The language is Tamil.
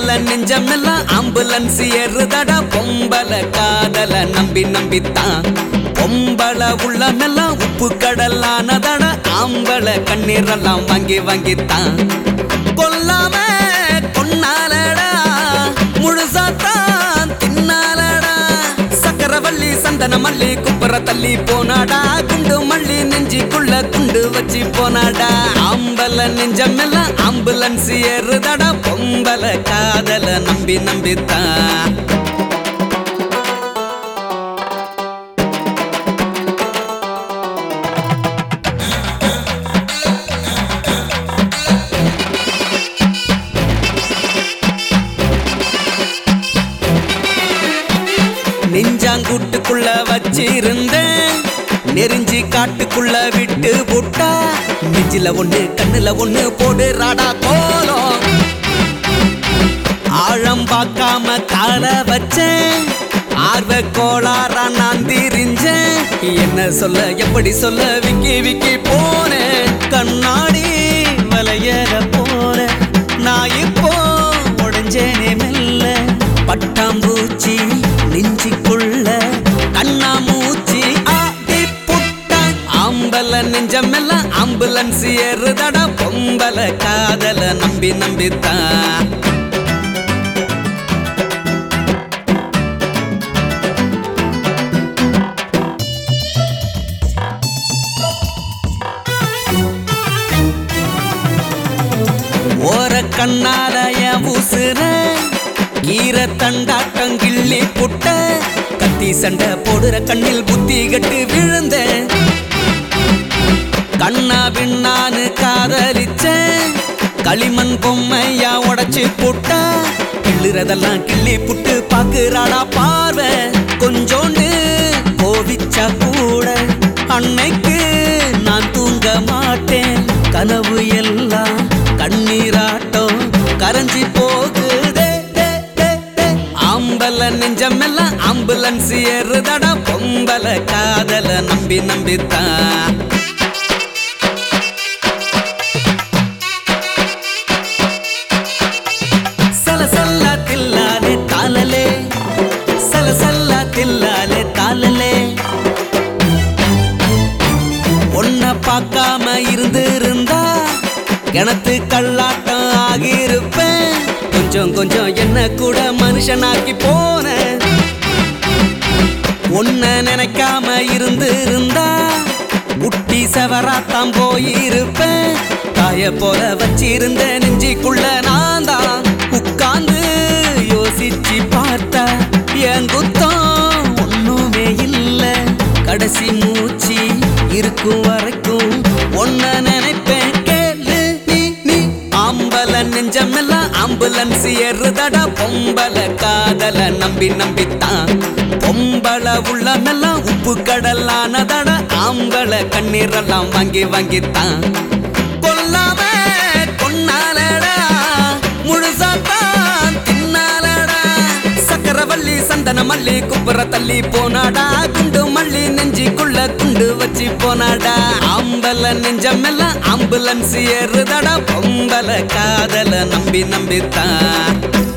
ஆம்பல நெஞ்சமெல்லாம் ஆம்புலன்ஸ் ஏறுதடா பொம்பல காதல நம்பி நம்பித்தான் பொம்பள உள்ளமெல்லாம் உப்பு கடலானதடா ஆம்பள கண்ணீரெல்லாம் வாங்கி வாங்கித்தான் கொல்லாம கொன்னாலடா முழுசாத்தான் தின்னாலடா சக்கரவள்ளி சந்தன மல்லி குப்புற தள்ளி போனாடா குண்டு மல்லி நெஞ்சிக்குள்ள குண்டு வச்சு போனாடா ஆம்பல நெஞ்சமெல்லாம் ஆம்புலன்ஸ் ஏறுதடா பொம்பல காதல நம்பி நம்பித்தான் நெஞ்சாங்கூட்டுக்குள்ள வச்சிருந்தேன் நெறிஞ்சி காட்டுக்குள்ள விட்டு புட்டா நெஞ்சில ஒண்ணு கண்ணுல ஒண்ணு போடு ராடா கோலம் ஆழம் பார்க்காம கால வச்சேன் ஆர்வ கோளாரா நான் திரிஞ்சேன் என்ன சொல்ல எப்படி சொல்ல விக்கி விக்கி போனேன் கண்ணாடி வலையற போல நான் இப்போ உடஞ்சேனே மெல்ல பட்டாம்பூச்சி நெஞ்சிக்குள்ள கண்ணா மூச்சி ஆடி புட்டான் ஆம்பல நெஞ்சமெல்லாம் ஆம்புலன்ஸ் ஏறுதடா பொம்பல காதல நம்பி நம்பித்தான் ஓர கண்ணால என் உசுர ஈர தண்டாட்டம் கிள்ளி புட்ட கத்தி சண்டை போடுற கண்ணில் புத்தி கட்டு விழுந்த கண்ணா பின்னான்னு காதலிச்சேன் களிமண் பொம்மையா உடைச்சு புட்ட கிள்ளுறதெல்லாம் கிள்ளி புட்டு பாக்குறாடா பார்வை கொஞ்சோண்டு கோவிச்சா கூட அன்னைக்கு நான் தூங்க மாட்டேன் கனவு எல்லாம் கண்ணீராட்டம் கரைஞ்சி போகுதே டே, டே, டே. ஆம்பல நெஞ்சமெல்லாம் ஆம்புலன்ஸ் ஏறுதடா பொம்பல காதல நம்பி நம்பித்தான் சலசல்லா தில்லாலே தாளலே சலசல்லா தில்லாலே தாளலே உன்னை பார்க்காம இருந்திருந்தா கிணத்து கல்லாட்டம் ஆகியிருப்பேன் கொஞ்சம் கொஞ்சம் என்ன கூட மனுஷனாக்கி போன உன்னை நினைக்காம இருந்திருந்தா முட்டி செவராத்தான் போயிருப்பேன் தாய போல வச்சிருந்த நெஞ்சிக்குள்ள நான் தான் உட்கார்ந்து யோசிச்சு பார்த்தா என் குத்தம் ஒண்ணுமே இல்ல கடைசி மூச்சு இருக்கும் வரைக்கும் ஒன்ன நினைப்பேன் கேளு நீ நீ ஆம்பல நெஞ்சமெல்லாம் ஆம்புலன்ஸ் ஏறுதடா பொம்பல காதல நம்பி நம்பித்தான் பொம்பள உள்ளமெல்லாம் உப்பு கடலானதடா ஆம்பள கண்ணீரெல்லாம் வாங்கி வாங்கித்தான் கொல்லாம கொன்னாலடா முழுசாத்தான் தின்னாலடா சக்கரவள்ளி சந்தன மல்லி குப்புற தள்ளி போனாடா குண்டு மல்லி நெஞ்சிக்குள்ள குண்டு வச்சு போனாடா ஆம்பல நெஞ்சமெல்லாம் ஆம்புலன்ஸ் ஏறுதடா பொம்பல காதல நம்பி நம்பித்தான்